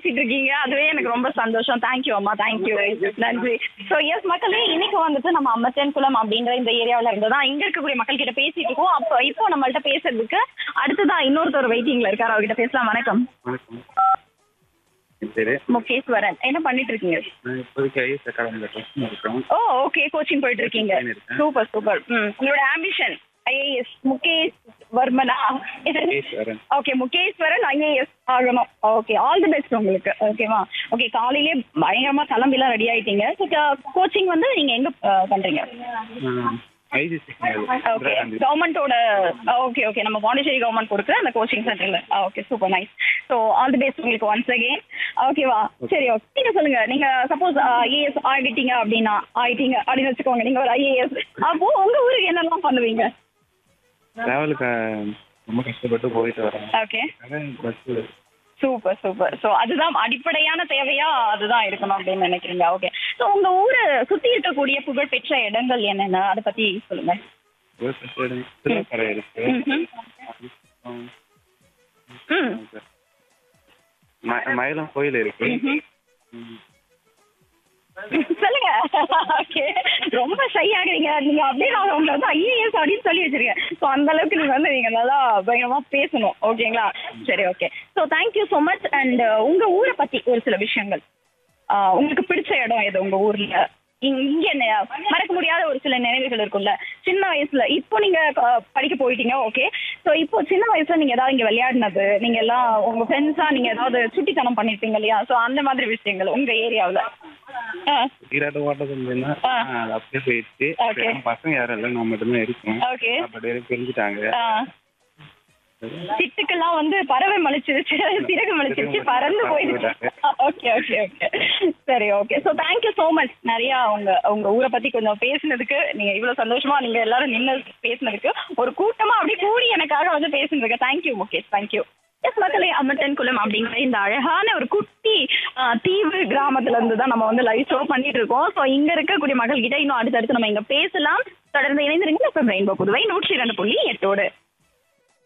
பேசிட்டு இருக்கீங்க அதுவே எனக்கு ரொம்ப சந்தோஷம் தேங்க்யூ அம்மா தேங்க்யூ நன்றி ஸோ எஸ் மக்களே இன்னைக்கு வந்துட்டு நம்ம அம்மத்தன் குளம் அப்படின்ற இந்த ஏரியாவில் இருந்து தான் இங்க இருக்கக்கூடிய மக்கள் கிட்ட பேசிட்டு இருக்கோம் அப்போ இப்போ நம்மள்ட்ட பேசுறதுக்கு அடுத்ததான் இன்னொருத்தர் வெயிட்டிங்ல இருக்காரு அவர்கிட்ட பேசலாம் வணக்கம் வணக்கம் என் பேரு முகேஸ்வரன் என்ன பண்ணிட்டு இருக்கீங்க நான் இப்போதைக்கு ஐஎஸ் அகாடமியில் ட்ரெஸ்ட் இருக்கோம் ஓ ஓகே கோச்சிங் போயிட்டு இருக்கீங்க இருக்கேன். சூப்பர் சூப்பர் ம் உங்களோட ஆம்பிஷன் ஐஏஎஸ் முகேஷ் வர்மனா முகேஸ்வரன். ஓகே முகேஸ்வரன் ஐஏஎஸ் ஆகணும் ஓகே ஆல் தி பெஸ்ட் உங்களுக்கு ஓகேவா ஓகே காலையிலே பயங்கரமா கிளம்பிலாம் ரெடி ஆயிட்டீங்க கோச்சிங் வந்து நீங்க எங்க அஹ், பண்றீங்க ஐசிசி ஓகே கவர்மெண்டோட ஓகே ஓகே நம்ம பாண்டிச்சேரி கவர்மெண்ட் கொடுக்குற அந்த கோச்சிங் சென்டர்ல okay super nice so all the best உங்களுக்கு ஒன்ஸ் அகெயின் ஓகேவா சரி ஓகே நீங்க சொல்லுங்க நீங்க சப்போஸ் ஐஏஎஸ் ஆகிட்டீங்க அப்படின்னா ஆயிட்டீங்க அப்படின்னு வச்சுக்கோங்க நீங்க ஒரு ஐஏஎஸ் அப்போ உங்க ஊருக்கு என்னெல்லாம் பண்ணுவீங்க டிராவலுக்கு ரொம்ப கஷ்டப்பட்டு போயிட்டு வரேன் ஓகே அதான் பஸ் சூப்பர் சூப்பர் ஸோ அதுதான் அடிப்படையான தேவையா அதுதான் இருக்கணும் அப்படின்னு நினைக்கிறீங்க ஓகே ஸோ உங்க ஊரை சுத்தி இருக்கக்கூடிய புகழ்பெற்ற இடங்கள் என்னென்ன அதை பத்தி சொல்லுங்க திருக்கரை இருக்கு ம்ஹும். அப்புறம் ம் ம- மயிலம் கோயில் இருக்கு ம்ஹும். ம். சொல்லுங்க ஓகே ரொம்ப ஷை ஆகுறீங்க நீங்க அப்படியே நான் உங்களை வந்து ஐஏஎஸ் அப்படின்னு சொல்லி வச்சிருக்கேன் ஸோ அந்த அளவுக்கு நீங்க வந்து நீங்க நல்லா பயங்கரமா பேசணும் ஓகேங்களா சரி okay so thank you so much and உங்க ஊரை பத்தி ஒரு சில விஷயங்கள் ஆஹ் உங்களுக்கு பிடிச்ச இடம் எது உங்க ஊர்ல இங்க இங்க நெ- மறக்க முடியாத ஒரு சில நினைவுகள் இருக்கும்ல சின்ன வயசுல இப்போ நீங்க அஹ், படிக்க போயிட்டீங்க ஓகே ஸோ இப்போ சின்ன வயசுல நீங்க ஏதாவது இங்க விளையாடினது நீங்க எல்லாம் உங்க ஃப்ரெண்ட்ஸா நீங்க ஏதாவது சுட்டித்தனம் பண்ணிருப்பீங்க இல்லையா ஸோ அந்த மாதிரி விஷயங்கள் உங்க ஏரியாவுல ஆ ஈராட்டு ஓட்டது இருந்ததுன்னா ஆ. அது அப்படியே போயிடுச்சு Okay. அப்புறம் பசங்க யாரும் இல்லை நான் மட்டும்தான் இருக்கேன் ஓகே அப்படியே பிரிஞ்சுட்டாங்க ஆ. சிட்டுக்கெல்லாம் வந்து பறவை மலிச்சிருச்சு சிறகு மலிச்சிருச்சு பறந்து போயிடுச்சு ஓகே ஓகே ஓகே சரி okay so thank you so much நிறையா உங்க உங்க ஊரை பத்தி கொஞ்சம் பேசினதுக்கு நீங்க இவ்வளவு சந்தோஷமா நீங்க எல்லாரும் நின்று பேசினதுக்கு ஒரு கூட்டமா அப்படியே கூடி எனக்காக வந்து பேசினதுக்கு தேங்க்யூ முகேஷ் தேங்க்யூ எஸ் மக்களே அம்மட்டன் குளம் அப்படிங்கிற இந்த அழகான ஒரு குட்டி ஆ, தீவு கிராமத்துல இருந்து தான் நம்ம வந்து லைவ் ஷோ பண்ணிட்டு இருக்கோம் ஸோ இங்க இருக்கக்கூடிய மக்கள் கிட்ட இன்னும் அடுத்தடுத்து நம்ம இங்க பேசலாம் தொடர்ந்து இணைந்திருங்க ரெயின்போ புதுவை நூற்றி இரண்டு புள்ளி எட்டோடு